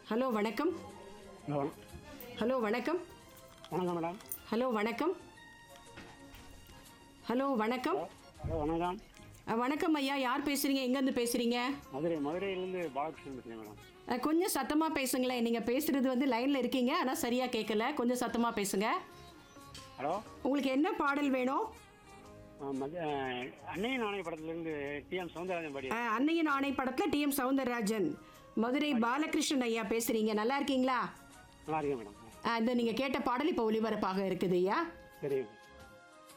hello வணக்கம் hello hello வணக்கம் வணக்கம் மேடம் ஹலோ வணக்கம் ஹலோ வணக்கம் ஹலோ வணக்கம் அஹ், வணக்கம் ஐயா யார் பேசுறீங்க எங்கேருந்து பேசுறீங்க மதுரை மதுரையிலேருந்து பாலகிருஷ்ணன் பேசுகிறேன் மேடம் அஹ், கொஞ்சம் சத்தமா பேசுங்களேன் நீங்க பேசுறது வந்து லைன்ல இருக்கீங்க ஆனா சரியா கேட்கல கொஞ்சம் சத்தமா பேசுங்க ஹலோ உங்களுக்கு என்ன பாடல் வேணும் ஆ, மது அன்னைய நாணய படத்துலேருந்து டிஎம் சவுந்தரராஜன் பாடி அஹ், அன்னையின் ஆணை படத்துல டி எம் சவுந்தரராஜன் மதுரை பாலகிருஷ்ணன் ஐயா பேசுறீங்க நல்லா இருக்கீங்களா நல்லா இருக்கேன் மேடம் அஹ், இந்த நீங்க கேட்ட பாடல் இப்போ ஒளிபரப்பாக இருக்குது ஐயா சரிங்க